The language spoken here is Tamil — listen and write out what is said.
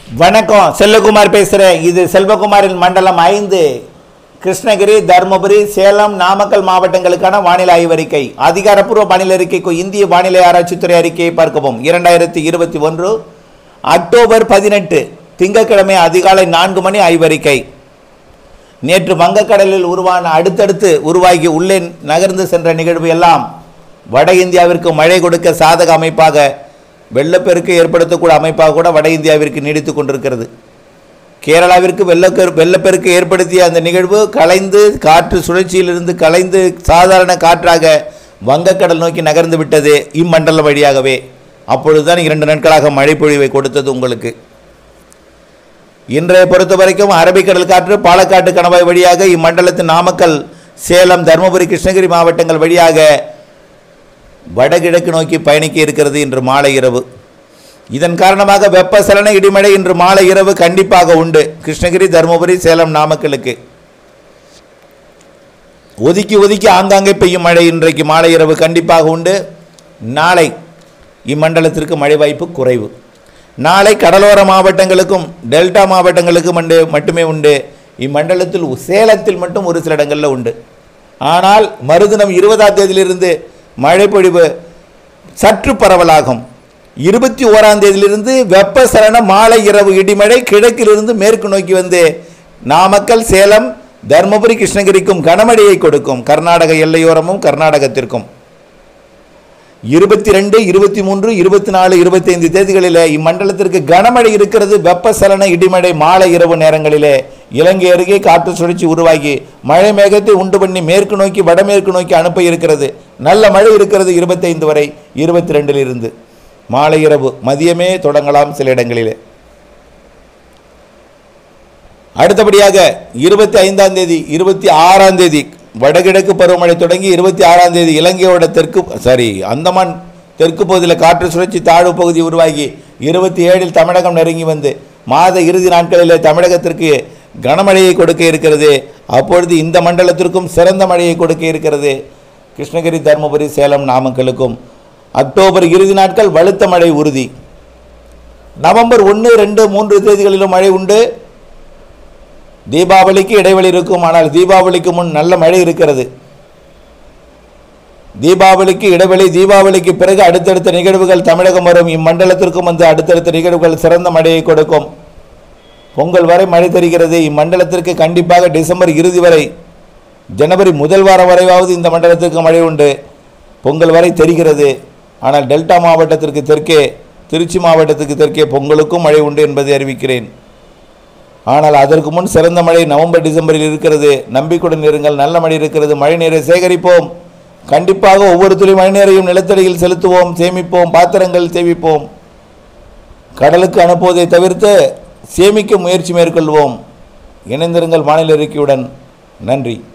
வணக்கம் செல்வகுமார் பேசுகிறேன் இது செல்வகுமாரின் மண்டலம் ஐந்து கிருஷ்ணகிரி தருமபுரி சேலம் நாமக்கல் மாவட்டங்களுக்கான வானிலை ஆய்வறிக்கை அதிகாரப்பூர்வ வானிலை அறிக்கைக்கு இந்திய வானிலை ஆராய்ச்சித்துறை அறிக்கையை பார்க்கவும் இரண்டாயிரத்தி இருபத்தி ஒன்று அக்டோபர் பதினெட்டு திங்கட்கிழமை அதிகாலை நான்கு மணி ஆய்வறிக்கை நேற்று வங்கக்கடலில் உருவான அடுத்தடுத்து உருவாகி உள்ளே நகர்ந்து சென்ற நிகழ்வு எல்லாம் வட இந்தியாவிற்கு மழை கொடுக்க சாதக அமைப்பாக வெள்ளப்பெருக்கு ஏற்படுத்தக்கூடிய அமைப்பாக கூட வட இந்தியாவிற்கு நீடித்து கொண்டிருக்கிறது கேரளாவிற்கு வெள்ளப்பெரு வெள்ளப்பெருக்கு ஏற்படுத்திய அந்த நிகழ்வு கலைந்து காற்று சுழற்சியிலிருந்து கலைந்து சாதாரண காற்றாக வங்கக்கடல் நோக்கி நகர்ந்து விட்டது இம்மண்டலம் வழியாகவே அப்பொழுதுதான் இரண்டு நாட்களாக மழை பொழிவை கொடுத்தது உங்களுக்கு இன்றைய பொறுத்த வரைக்கும் அரபிக்கடல் காற்று பாலக்காட்டு கணவாய் வழியாக இம்மண்டலத்தின் நாமக்கல் சேலம் தருமபுரி கிருஷ்ணகிரி மாவட்டங்கள் வழியாக வடகிழக்கு நோக்கி பயணிக்க இருக்கிறது இன்று மாலை இரவு இதன் காரணமாக வெப்பசலன இடிமழை இன்று மாலை இரவு கண்டிப்பாக உண்டு கிருஷ்ணகிரி தருமபுரி சேலம் நாமக்கலுக்கு ஒதுக்கி ஒதுக்கி ஆங்காங்கே பெய்யும் மழை இன்றைக்கு மாலை இரவு கண்டிப்பாக உண்டு நாளை இம்மண்டலத்திற்கு மழை வாய்ப்பு குறைவு நாளை கடலோர மாவட்டங்களுக்கும் டெல்டா மாவட்டங்களுக்கும் உண்டு மட்டுமே உண்டு இம்மண்டலத்தில் சேலத்தில் மட்டும் ஒரு சில இடங்களில் உண்டு ஆனால் மறுதினம் இருபதாம் தேதியிலிருந்து மழை பொழிவு சற்று பரவலாகும் இருபத்தி ஓராம் தேதியிலிருந்து வெப்பசலன மாலை இரவு இடிமழை கிழக்கிலிருந்து மேற்கு நோக்கி வந்து நாமக்கல் சேலம் தருமபுரி கிருஷ்ணகிரிக்கும் கனமழையை கொடுக்கும் கர்நாடக எல்லையோரமும் கர்நாடகத்திற்கும் இருபத்தி ரெண்டு இருபத்தி மூன்று இருபத்தி நாலு இருபத்தைந்து தேதிகளிலே இம்மண்டலத்திற்கு கனமழை இருக்கிறது வெப்பசலன இடிமழை மாலை இரவு நேரங்களிலே இலங்கை அருகே காற்று சுழற்சி உருவாகி மழை மேகத்தை உண்டு பண்ணி மேற்கு நோக்கி வடமேற்கு நோக்கி அனுப்ப இருக்கிறது நல்ல மழை இருக்கிறது இருபத்தைந்து வரை இருபத்தி ரெண்டிலிருந்து மாலை இரவு மதியமே தொடங்கலாம் சில இடங்களிலே அடுத்தபடியாக இருபத்தி ஐந்தாம் தேதி இருபத்தி ஆறாம் தேதி வடகிழக்கு பருவமழை தொடங்கி இருபத்தி ஆறாம் தேதி இலங்கையோட தெற்கு சாரி அந்தமான் தெற்கு பகுதியில் காற்று சுழற்சி தாழ்வு பகுதி உருவாகி இருபத்தி ஏழில் தமிழகம் நெருங்கி வந்து மாத இறுதி நாட்களில் தமிழகத்திற்கு கனமழையை கொடுக்க இருக்கிறது அப்பொழுது இந்த மண்டலத்திற்கும் சிறந்த மழையை கொடுக்க இருக்கிறது கிருஷ்ணகிரி தருமபுரி சேலம் நாமக்கலுக்கும் அக்டோபர் இறுதி நாட்கள் வலுத்த மழை உறுதி நவம்பர் ஒன்று ரெண்டு மூன்று தேதிகளிலும் மழை உண்டு தீபாவளிக்கு இடைவெளி இருக்கும் ஆனால் தீபாவளிக்கு முன் நல்ல மழை இருக்கிறது தீபாவளிக்கு இடைவெளி தீபாவளிக்கு பிறகு அடுத்தடுத்த நிகழ்வுகள் தமிழகம் வரும் இம்மண்டலத்திற்கும் வந்து அடுத்தடுத்த நிகழ்வுகள் சிறந்த மழையை கொடுக்கும் பொங்கல் வரை மழை தருகிறது இம்மண்டலத்திற்கு கண்டிப்பாக டிசம்பர் இறுதி வரை ஜனவரி முதல் வாரம் வரையாவது இந்த மண்டலத்திற்கு மழை உண்டு பொங்கல் வரை தெரிகிறது ஆனால் டெல்டா மாவட்டத்திற்கு தெற்கே திருச்சி மாவட்டத்துக்கு தெற்கே பொங்கலுக்கும் மழை உண்டு என்பதை அறிவிக்கிறேன் ஆனால் அதற்கு முன் சிறந்த மழை நவம்பர் டிசம்பரில் இருக்கிறது நம்பிக்கையுடன் இருங்கள் நல்ல மழை இருக்கிறது மழை நீரை சேகரிப்போம் கண்டிப்பாக ஒவ்வொரு துளி மழை நீரையும் நிலத்தடியில் செலுத்துவோம் சேமிப்போம் பாத்திரங்கள் சேமிப்போம் கடலுக்கு அனுப்புவதை தவிர்த்து சேமிக்க முயற்சி மேற்கொள்வோம் இணைந்திருங்கள் மாநில அறிக்கையுடன் நன்றி